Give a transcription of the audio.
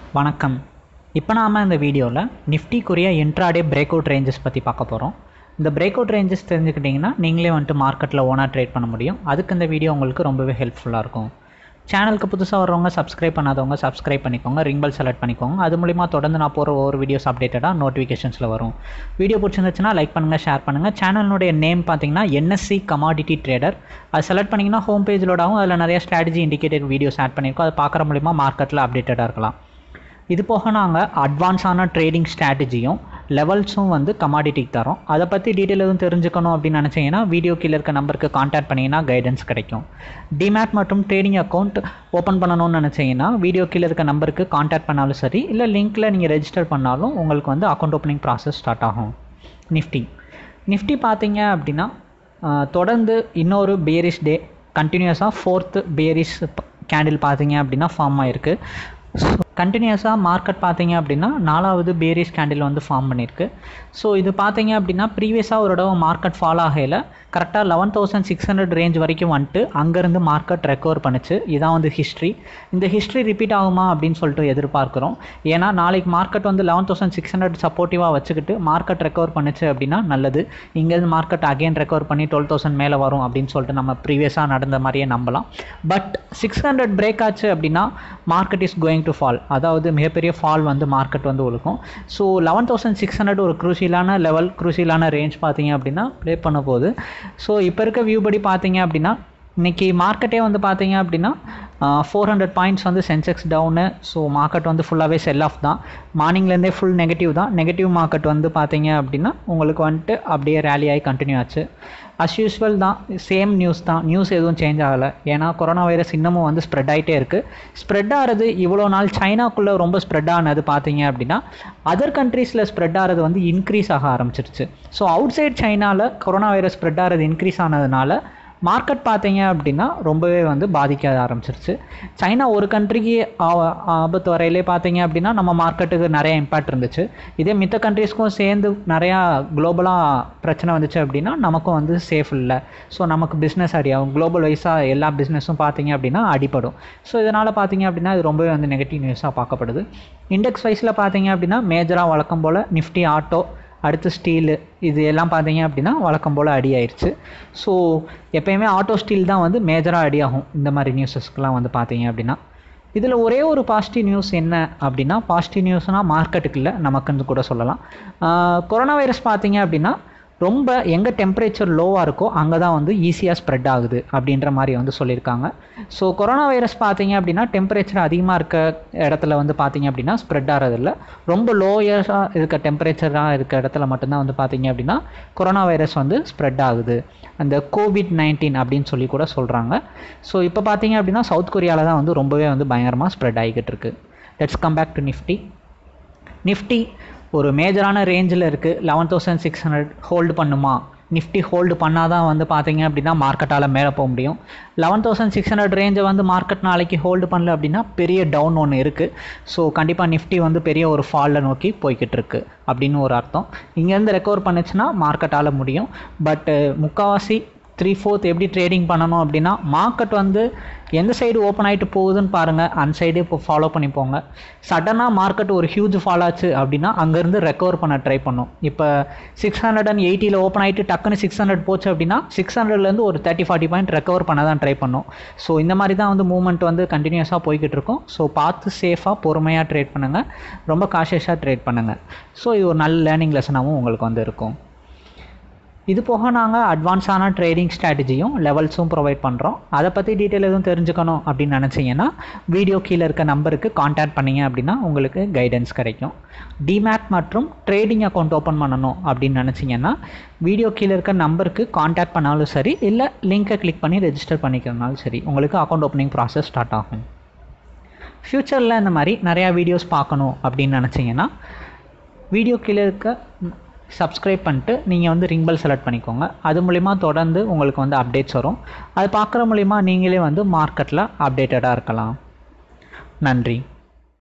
வணக்கம் இப்போ நாம் இந்த வீடியோவில் நிஃப்டிக்குரிய இன்ட்ராடே பிரேக் அவுட் ரேஞ்சஸ் பற்றி பார்க்க போகிறோம் இந்த பிரேக் அவுட் ரேஞ்சஸ் தெரிஞ்சுக்கிட்டிங்கன்னா நீங்களே வந்துட்டு மார்க்கெட்டில் ஓனாக ட்ரேட் பண்ண முடியும் அதுக்கு இந்த வீடியோ உங்களுக்கு ரொம்பவே ஹெல்ப்ஃபுல்லாக இருக்கும் சேனலுக்கு புதுசாக வர்றவங்க சப்ஸ்கிரைப் பண்ணாதவங்க சப்ஸ்கிரைப் பண்ணிக்கோங்க ரிங் பெல் செலக்ட் பண்ணிக்கோங்க அது மூலிமா தொடர்ந்து நான் போகிற ஒவ்வொரு வீடியோஸ் அப்டேட்டடாக நோட்டிஃபிகேஷன்ஸில் வரும் வீடியோ பிடிச்சிருந்துச்சுன்னா லைக் பண்ணுங்கள் ஷேர் பண்ணுங்கள் சேனலுடைய நேம் பார்த்தீங்கன்னா என்எஸ்சி கமாடிட்டி ட்ரேடர் அது செலக்ட் பண்ணிங்கன்னா ஹோம் பேஜிலோட ஆகும் அதில் நிறைய ஸ்ட்ராட்டஜி இண்டிகேட்டட் வீடியோஸ் ஆட் பண்ணியிருக்கோம் அதை பார்க்குற மூலிமா மார்க்கெட்டில் அப்டேட்டடாக இருக்கலாம் இது போக நாங்கள் அட்வான்ஸான ட்ரேடிங் ஸ்ட்ராட்டஜியும் லெவல்ஸும் வந்து கமாடிட்டிக்கு தரோம் அதை பற்றி டீட்டெயில் எதுவும் தெரிஞ்சுக்கணும் அப்படின்னு நினச்சிங்கன்னா வீடியோ கீழே இருக்க நம்பருக்கு காண்டாக்ட் பண்ணிங்கன்னா கைடன்ஸ் கிடைக்கும் டிமேட் மற்றும் ட்ரேடிங் அக்கௌண்ட் ஓப்பன் பண்ணணும்னு நினச்சிங்கன்னா வீடியோ கீழே இருக்க நம்பருக்கு காண்டாக்ட் பண்ணாலும் சரி இல்லை லிங்க்கில் நீங்கள் ரெஜிஸ்டர் பண்ணாலும் உங்களுக்கு வந்து அக்கௌண்ட் ஓப்பனிங் ப்ராசஸ் ஸ்டார்ட் ஆகும் நிஃப்டி நிஃப்டி பார்த்தீங்க அப்படின்னா ஆஹ், தொடர்ந்து இன்னொரு பேரிஷ் டே கண்டினியூஸாக ஃபோர்த்து பேரிஷ் கேண்டில் பார்த்தீங்க அப்படின்னா ஃபார்ம் ஆயிருக்கு கண்டினியூஸாக மார்க்கெட் பார்த்தீங்க அப்படின்னா நாலாவது பேரிஷ் கேண்டில் வந்து ஃபார்ம் பண்ணியிருக்கு ஸோ இது பார்த்தீங்க அப்படின்னா ப்ரீவியஸாக ஒரு தடவை மார்க்கெட் ஃபால் ஆகையில் கரெக்டாக eleven thousand six hundred range வரைக்கும் வந்துட்டு அங்கேருந்து மார்க்கெட் ரெக்கவர் பண்ணுச்சு இதான் வந்து ஹிஸ்ட்ரி இந்த ஹிஸ்ட்ரி ரிப்பீட் ஆகுமா அப்படின்னு சொல்லிட்டு எதிர்பார்க்குறோம் ஏன்னா நாளைக்கு மார்க்கெட் வந்து லெவன் தௌசண்ட் சிக்ஸ் ஹண்ட்ரட் சப்போர்ட்டிவாக வச்சுக்கிட்டு மார்க்கெட் ரெக்கவர் பண்ணுச்சு அப்படின்னா நல்லது இங்கேருந்து மார்க்கெட் அகைன் ரெக்கவர் பண்ணி டுவெல் தௌசண்ட் மேலே வரும் அப்படின்னு சொல்லிட்டு நம்ம ப்ரீவியஸாக நடந்த மாதிரியே நம்பலாம் பட் சிக்ஸ் ஹண்ட்ரட் பிரேக் ஆச்சு அப்படின்னா market is going to fall அதாவது மிகப்பெரிய ஃபால் வந்து மார்க்கெட் வந்து ஒழுக்கும் so eleven thousand six hundred ஒரு குரூசியலான லெவல் குரூசியலான ரேஞ்ச் பார்த்தீங்க அப்படின்னா ப்ளே பண்ண போகுது ஸோ இப்போ இருக்க வியூ படி பார்த்தீங்க அப்படின்னா இன்னைக்கு மார்க்கெட்டே வந்து பார்த்தீங்க அப்படின்னா ஃபோர் ஹண்ட்ரட் பாயிண்ட்ஸ் வந்து சென்செக்ஸ் டவுனு ஸோ மார்க்கெட் வந்து ஃபுல்லாகவே செல் ஆஃப் தான் மார்னிங்லேருந்தே ஃபுல் நெகட்டிவ் தான் நெகட்டிவ் மார்க்கெட் வந்து பார்த்தீங்க அப்படின்னா உங்களுக்கு வந்துட்டு அப்படியே ரேலி ஆகி கண்டினியூ ஆச்சு அஸ் யூஸ்வல் தான் சேம் நியூஸ் தான் நியூஸ் எதுவும் சேஞ்ச் ஆகலை ஏன்னா கொரோனா வைரஸ் இன்னமும் வந்து ஸ்ப்ரெட் ஆகிட்டே இருக்குது ஸ்ப்ரெட் ஆகிறது இவ்வளோ நாள் சைனாக்குள்ளே ரொம்ப ஸ்ப்ரெட் ஆனது பார்த்தீங்க அப்படின்னா அதர் கண்ட்ரீஸில் ஸ்ப்ரெட் ஆகிறது வந்து இன்க்ரீஸ் ஆக ஆரம்பிச்சிருச்சு ஸோ அவுட் சைட் சைனாவில் கொரோனா வைரஸ் ஸ்ப்ரெட் ஆகிறது இன்க்ரீஸ் ஆனதுனால மார்க்கெட் பார்த்தீங்க அப்படின்னா ரொம்பவே வந்து பாதிக்க ஆரம்பிச்சிருச்சு சைனா ஒரு கண்ட்ரிக்கு ஆபத்து வரையிலே பார்த்தீங்க அப்படின்னா நம்ம மார்க்கெட்டுக்கு நிறைய இம்பேக்ட் இருந்துச்சு இதே மித்த கண்ட்ரீஸ்க்கும் சேர்ந்து நிறையா குளோபலாக பிரச்சனை வந்துச்சு அப்படின்னா நமக்கும் வந்து சேஃப் இல்லை ஸோ நமக்கு பிஸ்னஸ் அடியாகும் குளோபல் வைஸாக எல்லா பிஸ்னஸும் பார்த்தீங்க அப்படின்னா அடிபடும் ஸோ இதனால் பார்த்தீங்க அப்படின்னா இது ரொம்பவே வந்து நெகட்டிவ் நியூஸாக பார்க்கப்படுது இண்டெக்ஸ் வைஸில் பார்த்தீங்க அப்படின்னா மேஜராக வழக்கம் போல் நிஃப்டி ஆட்டோ அடுத்து ஸ்டீலு இது எல்லாம் பார்த்தீங்க அப்படின்னா வழக்கம் போல் அடி ஆயிடுச்சு ஸோ எப்பயுமே ஆட்டோ ஸ்டீல் தான் வந்து மேஜராக அடி ஆகும் இந்த மாதிரி நியூஸஸ்க்கெலாம் வந்து பார்த்தீங்க அப்படின்னா இதில் ஒரே ஒரு பாசிட்டிவ் நியூஸ் என்ன அப்படின்னா பாசிட்டிவ் நியூஸ்னால் மார்க்கெட்டுக்கு இல்லை நமக்குன்னு கூட சொல்லலாம் ஆஹ் கொரோனா வைரஸ் பார்த்தீங்க அப்படின்னா ரொம்ப எங்கே டெம்பரேச்சர் லோவாக இருக்கோ அங்கே தான் வந்து ஈஸியாக ஸ்ப்ரெட் ஆகுது அப்படின்ற மாதிரி வந்து சொல்லியிருக்காங்க ஸோ கொரோனா வைரஸ் பார்த்தீங்க அப்படின்னா டெம்பரேச்சர் அதிகமாக இருக்க இடத்துல வந்து பார்த்தீங்க அப்படின்னா ஸ்ப்ரெட் ஆகிறதில்ல ரொம்ப லோயராக இருக்க டெம்பரேச்சராக இருக்க இடத்துல மட்டும்தான் வந்து பார்த்தீங்க அப்படின்னா கொரோனா வைரஸ் வந்து ஸ்ப்ரெட் ஆகுது அந்த கோவிட் நைன்டீன் அப்படின்னு சொல்லி கூட சொல்கிறாங்க ஸோ இப்போ பார்த்தீங்க அப்படின்னா சவுத் கொரியாவில் தான் வந்து ரொம்பவே வந்து பயங்கரமாக ஸ்ப்ரெட் ஆகிக்கிட்டு இருக்கு let's come back to Nifty Nifty ஒரு மேஜரான ரேஞ்சில் இருக்குது eleven thousand six hundred hold பண்ணுமா நிஃப்டி ஹோல்டு பண்ணால் தான் வந்து பார்த்தீங்க அப்படின்னா மார்க்கெட்டால் மேலே போக முடியும் லெவன் தௌசண்ட் சிக்ஸ் ஹண்ட்ரட் ரேஞ்சை வந்து மார்க்கெட் நாளைக்கு ஹோல்டு பண்ணல அப்படின்னா பெரிய டவுன் ஒன்று இருக்குது ஸோ கண்டிப்பாக நிஃப்டி வந்து பெரிய ஒரு ஃபாலில் நோக்கி போய்கிட்டு இருக்கு அப்படின்னு ஒரு அர்த்தம் இங்கேருந்து ரெக்கவர் பண்ணுச்சுன்னா மார்க்கெட்டால் முடியும் பட்டு முக்கால்வாசி த்ரீ ஃபோர்த் எப்படி ட்ரேடிங் பண்ணணும் அப்படின்னா மார்க்கெட் வந்து எந்த சைடு ஓப்பன் ஆகிட்டு போகுதுன்னு பாருங்கள் அந்த சைடு இப்போ ஃபாலோ பண்ணி போங்க சடனாக மார்க்கெட் ஒரு ஹியூஜ் ஃபால் ஆச்சு அப்படின்னா அங்கேருந்து ரெக்கவர் பண்ண ட்ரை பண்ணும் இப்போ சிக்ஸ் ஹண்ட்ரட் அண்ட் எயிட்டியில் ஓப்பன் ஆகிட்டு டக்குன்னு சிக்ஸ் ஹண்ட்ரட் போச்சு அப்படின்னா சிக்ஸ் ஹண்ட்ரட்லேருந்து ஒரு தேர்ட்டி ஃபார்ட்டி பாயிண்ட் ரெக்கவர் பண்ண தான் ட்ரை பண்ணும் ஸோ இந்த மாதிரி தான் வந்து மூவ்மெண்ட் வந்து கண்டினியூஸாக போய்கிட்டு இருக்கும் ஸோ பார்த்து சேஃபாக பொறுமையாக ட்ரேட் பண்ணுங்கள் ரொம்ப காஷியஸாக ட்ரேட் பண்ணுங்கள் ஸோ இது ஒரு நல்ல லேர்னிங் லெசனாகவும் உங்களுக்கு வந்து இருக்கும் இது போக நாங்கள் அட்வான்ஸான ட்ரேடிங் ஸ்ட்ராட்டஜியும் லெவல்ஸும் ப்ரொவைட் பண்ணுறோம் அதை பற்றி டீட்டெயில் எதுவும் தெரிஞ்சுக்கணும் அப்படின்னு நினச்சிங்கன்னா வீடியோ கீழே இருக்க நம்பருக்கு காண்டாக்ட் பண்ணீங்க அப்படின்னா உங்களுக்கு கைடன்ஸ் கிடைக்கும் டிமேட் மற்றும் ட்ரேடிங் அக்கௌண்ட் ஓப்பன் பண்ணணும் அப்படின்னு நினச்சிங்கன்னா வீடியோ கீழே இருக்க நம்பருக்கு காண்டாக்ட் பண்ணாலும் சரி இல்லை லிங்கை கிளிக் பண்ணி ரெஜிஸ்டர் பண்ணிக்கிறனாலும் சரி உங்களுக்கு அக்கௌண்ட் ஓப்பனிங் ப்ராசஸ் ஸ்டார்ட் ஆகும் ஃப்யூச்சரில் இந்த மாதிரி நிறையா வீடியோஸ் பார்க்கணும் அப்படின்னு நினச்சிங்கன்னா வீடியோ கீழே இருக்க சப்ஸ்கிரைப் பண்ணிட்டு நீங்கள் வந்து ரிங் பெல் செலக்ட் பண்ணிக்கோங்க அது மூலிமா தொடர்ந்து உங்களுக்கு வந்து அப்டேட்ஸ் வரும் அது பார்க்குற மூலிமா நீங்களே வந்து மார்க்கெட்டில் அப்டேட்டடாக இருக்கலாம் நன்றி